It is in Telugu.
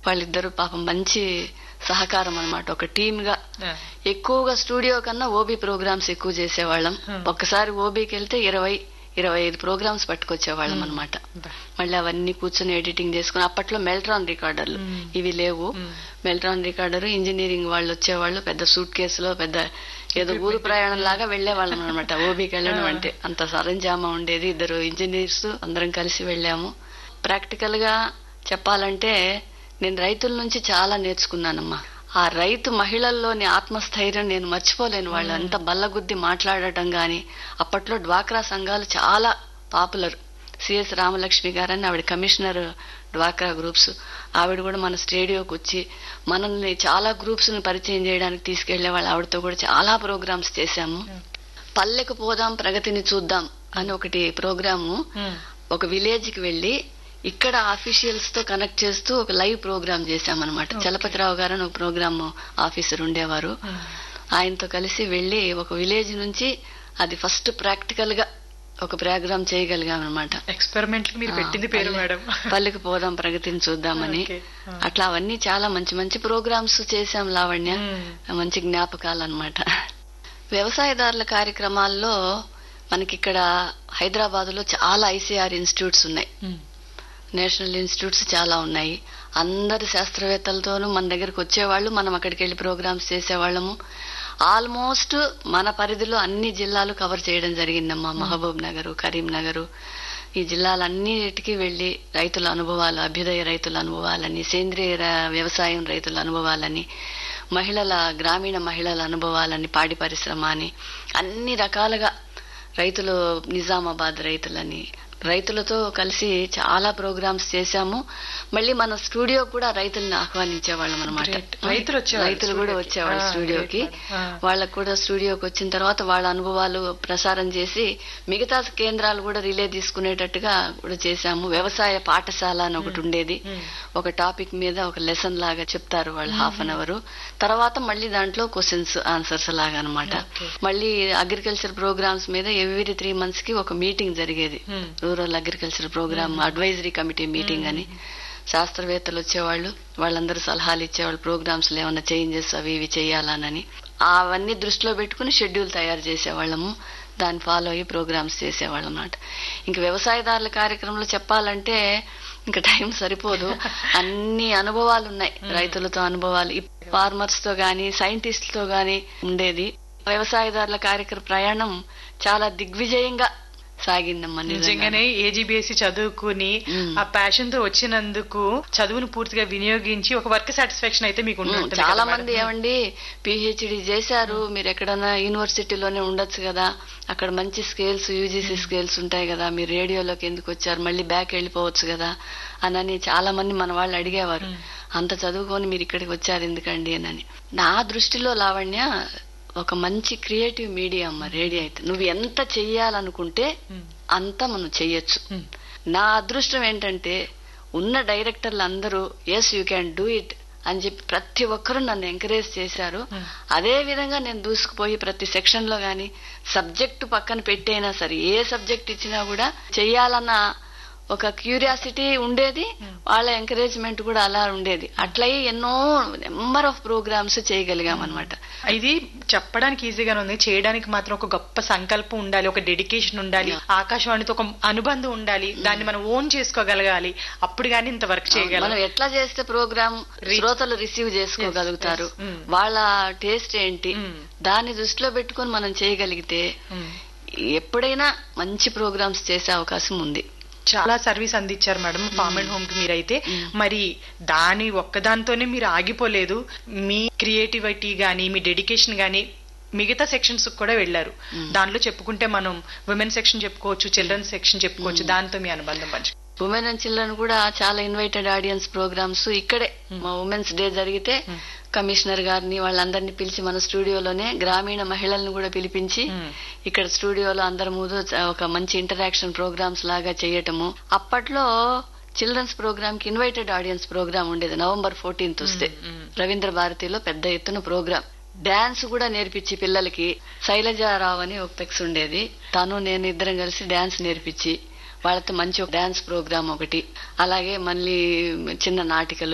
వాళ్ళిద్దరు పాపం మంచి సహకారం అన్నమాట ఒక టీమ్ గా ఆ, ఎక్కువగా స్టూడియో కన్నా ఓబీ ప్రోగ్రామ్స్ ఎక్కువ చేసేవాళ్ళం Hmm. ఒక్కసారి ఓబీకి వెళ్తే ఇరవై ఇరవై ఐదు ప్రోగ్రామ్స్ పట్టుకొచ్చేవాళ్ళం అనమాట బా. మళ్ళీ అవన్నీ కూర్చొని ఎడిటింగ్ చేసుకుని అప్పట్లో మెల్ట్రాన్ రికార్డర్లు Hmm. ఇవి లేవు Hmm. మెల్ట్రాన్ రికార్డర్ ఇంజనీరింగ్ వాళ్ళు వచ్చేవాళ్ళు పెద్ద సూట్ కేసులో పెద్ద ఏదో ఊరు ప్రయాణం లాగా వెళ్లేవాళ్ళం అనమాట ఓబీకి వెళ్ళడం Ah. అంటే అంత సరంజామా ఉండేది ఇద్దరు ఇంజనీర్స్ అందరం కలిసి వెళ్ళాము ప్రాక్టికల్ గా చెప్పాలంటే నేను రైతుల నుంచి చాలా నేర్చుకున్నానమ్మా ఆ రైతు మహిళల్లోని ఆత్మస్థైర్యం నేను మర్చిపోలేను వాళ్ళు అంత బల్లగుద్ది మాట్లాడటం గాని అప్పట్లో డ్వాక్రా సంఘాలు చాలా పాపులర్ సిఎస్ రామలక్ష్మి గారని ఆవిడ కమిషనర్ డ్వాక్రా గ్రూప్స్ ఆవిడ కూడా మన స్టేడియోకి వచ్చి మనల్ని చాలా గ్రూప్స్ ని పరిచయం చేయడానికి తీసుకెళ్లే వాళ్ళు ఆవిడతో కూడా చాలా ప్రోగ్రామ్స్ చేశాము పల్లెకు పోదాం ప్రగతిని చూద్దాం అని ఒకటి ప్రోగ్రాము ఉమ్, ఒక విలేజ్ కి వెళ్లి ఇక్కడ ఆఫీషియల్స్ తో కనెక్ట్ చేస్తూ ఒక లైవ్ ప్రోగ్రామ్ చేశామన్నమాట Okay. చలపతిరావు గారు అని ఒక ప్రోగ్రామ్ ఆఫీసర్ ఉండేవారు ఉమ్. ఆయనతో కలిసి వెళ్లి ఒక విలేజ్ నుంచి అది ఫస్ట్ ప్రాక్టికల్ గా ఒక ప్రోగ్రామ్ చేయగలిగాం అనమాట ఎక్స్పెరిమెంట్ మీరు పెట్టింది పేరు మేడం పల్లెకి పోదాం ప్రగతిని చూద్దామని Okay. ఆ. అట్లా అవన్నీ చాలా మంచి మంచి ప్రోగ్రామ్స్ చేశాం లావణ్య ఉమ్. మంచి జ్ఞాపకాలు అనమాట వ్యవసాయదారుల కార్యక్రమాల్లో మనకిక్కడ హైదరాబాద్ లో చాలా ఐసీఆర్ ఇన్స్టిట్యూట్స్ ఉన్నాయి ఉమ్, నేషనల్ ఇన్స్టిట్యూట్స్ చాలా ఉన్నాయి అందరు శాస్త్రవేత్తలతోనూ మన దగ్గరికి వచ్చేవాళ్ళు మనం అక్కడికి వెళ్ళి ప్రోగ్రామ్స్ చేసేవాళ్ళము ఆల్మోస్ట్ మన పరిధిలో అన్ని జిల్లాలు కవర్ చేయడం జరిగిందమ్మా మహబూబ్ నగర్ కరీంనగర్ ఈ జిల్లాలన్నిటికీ వెళ్లి రైతుల అనుభవాలు అభ్యుదయ రైతుల అనుభవాలని సేంద్రియ ర- వ్యవసాయం రైతుల అనుభవాలని మహిళల గ్రామీణ మహిళల అనుభవాలని పాడి పరిశ్రమ అని అన్ని రకాలుగా రైతులు నిజామాబాద్ రైతులని రైతులతో కలిసి చాలా ప్రోగ్రామ్స్ చేశాము మళ్ళీ మన స్టూడియో కూడా రైతుల్ని ఆహ్వానించేవాళ్ళం అనమాట Great. రైతులు వచ్చేవాళ్ళు రైతులు కూడా స్టూడియోకి. వచ్చేవాళ్ళు ఆ, స్టూడియోకి great madam. ఆ. వాళ్ళకు కూడా స్టూడియోకి వచ్చిన తర్వాత వాళ్ళ అనుభవాలు ప్రసారం చేసి మిగతా కేంద్రాలు కూడా రిలే తీసుకునేటట్టుగా కూడా చేశాము వ్యవసాయ పాఠశాల అని ఒకటి ఉండేది ఉమ్. ఒక టాపిక్ మీద ఒక లెసన్ లాగా చెప్తారు వాళ్ళు హాఫ్ అన్ అవర్ తర్వాత మళ్ళీ దాంట్లో క్వశ్చన్స్ ఆన్సర్స్ లాగా అనమాట Okay. మళ్ళీ అగ్రికల్చర్ ప్రోగ్రామ్స్ మీద ఎవ్రీ త్రీ మంత్స్ కి ఒక మీటింగ్ జరిగేది Hmm. Rural agriculture program advisory committee meeting అని శాస్త్రవేత్తలు వచ్చేవాళ్ళు వాళ్ళందరూ సలహాలు ఇచ్చేవాళ్ళు ప్రోగ్రామ్స్ లో ఏమైనా చేంజెస్ అవి ఇవి చేయాలనని అవన్నీ దృష్టిలో పెట్టుకుని షెడ్యూల్ తయారు చేసేవాళ్ళము దాన్ని ఫాలో అయ్యి ప్రోగ్రామ్స్ చేసేవాళ్ళం అన్నమాట ఇంక వ్యవసాయదారుల కార్యక్రమంలో చెప్పాలంటే ఇంకా టైం సరిపోదు అన్ని అనుభవాలు ఉన్నాయి రైతులతో అనుభవాలు ఫార్మర్స్ తో గాని సైంటిస్ట్ తో గాని ఉండేది వ్యవసాయదారుల కార్యక్రమ ప్రయాణం చాలా దిగ్విజయంగా సాగిందమ్మా నిజంగానే. నిజంగానే ఏజీబీఎస్సీ చదువుకుని మ్మ్. ఆ ప్యాషన్ తో వచ్చినందుకు చదువును పూర్తిగా వినియోగించి ఒక వర్క్ సాటిస్ఫాక్షన్ అయితే మీకు ఉండి ఉమ్, ఉంటుంది చాలా కదా మంది మేడం? ఏమండి పిహెచ్డి చేశారు మీరు ఎక్కడైనా యూనివర్సిటీలోనే ఉండొచ్చు కదా అక్కడ మంచి స్కేల్స్ యూజీసీ స్కేల్స్ ఉంటాయి కదా మీరు రేడియోలోకి ఎందుకు వచ్చారు మళ్ళీ బ్యాక్ వెళ్ళిపోవచ్చు కదా అనని చాలా మంది మన వాళ్ళు అడిగేవారు మ్మ్. అంత చదువుకొని మీరు ఇక్కడికి వచ్చారు ఎందుకండి అని నా దృష్టిలో లావణ్య ఒక మంచి క్రియేటివ్ మీడియా అమ్మ రేడియో అయితే నువ్వు ఎంత చెయ్యాలనుకుంటే మ్మ్. అంత మనం చెయ్యొచ్చు మ్మ్. నా అదృష్టం ఏంటంటే ఉన్న డైరెక్టర్లు అందరూ yes you can do it అని చెప్పి ప్రతి ఒక్కరూ నన్ను ఎంకరేజ్ చేశారు Hmm. అదే విధంగా నేను దూసుకుపోయి ప్రతి సెక్షన్ లో గాని సబ్జెక్టు పక్కన పెట్టైనా సరే ఏ సబ్జెక్ట్ ఇచ్చినా కూడా చెయ్యాలన్న ఒక క్యూరియాసిటీ ఉండేది వాళ్ళ ఎంకరేజ్మెంట్ కూడా అలా ఉండేది అట్లయి ఎన్నో నెంబర్ ఆఫ్ ప్రోగ్రామ్స్ చేయగలిగాం అనమాట ఇది చెప్పడానికి ఈజీగానే ఉంది చేయడానికి మాత్రం ఒక గొప్ప సంకల్పం ఉండాలి ఒక డెడికేషన్ ఉండాలి ఆకాశవాణితో ఒక అనుబంధం ఉండాలి దాన్ని మనం ఓన్ చేసుకోగలగాలి అప్పుడు గానీ ఇంత వర్క్ చేయగలం మనం ఎట్లా చేస్తే ప్రోగ్రామ్ Reach- శ్రోతలు రిసీవ్ చేసుకోగలుగుతారు Yes, yes. Mm. వాళ్ళ టేస్ట్ ఏంటి Mm. దాన్ని దృష్టిలో పెట్టుకొని మనం చేయగలిగితే మ్మ్. ఎప్పుడైనా మంచి ప్రోగ్రామ్స్ చేసే అవకాశం ఉంది చాలా సర్వీస్ అందించారు మేడం ఫార్మ్ అండ్ హోమ్ కి మీరైతే మరి దాని ఒక్కదాంతోనే మీరు ఆగిపోలేదు మీ క్రియేటివిటీ గానీ మీ డెడికేషన్ గానీ మిగతా సెక్షన్స్ కూడా వెళ్లారు దాంట్లో చెప్పుకుంటే మనం విమెన్ సెక్షన్ చెప్పుకోవచ్చు చిల్డ్రన్ సెక్షన్ చెప్పుకోవచ్చు దాంతో మీ అనుబంధం పంచు ఉమెన్ అండ్ చిల్డ్రన్ కూడా చాలా ఇన్వైటెడ్ ఆడియన్స్ ప్రోగ్రామ్స్ ఇక్కడే మా ఉమెన్స్ డే జరిగితే కమిషనర్ గారిని వాళ్ళందరినీ పిలిచి మన స్టూడియోలోనే గ్రామీణ మహిళలను కూడా పిలిపించి Hmm. ఇక్కడ స్టూడియోలో అందరి ముందు చ- ఒక మంచి ఇంటరాక్షన్ ప్రోగ్రామ్స్ లాగా చేయటము అప్పట్లో చిల్డ్రన్స్ ప్రోగ్రామ్ కి ఇన్వైటెడ్ ఆడియన్స్ ప్రోగ్రామ్ ఉండేది నవంబర్ ఫోర్టీన్త్ వస్తే రవీంద్ర భారతిలో పెద్ద ఎత్తున ప్రోగ్రామ్ డాన్స్ కూడా నేర్పించి పిల్లలకి శైలజారావు అని ఒక పెక్స్ ఉండేది తను నేను ఇద్దరం కలిసి డాన్స్ నేర్పించి వాళ్ళతో మంచి డాన్స్ ప్రోగ్రామ్ ఒకటి అలాగే మళ్ళీ చిన్న నాటికలు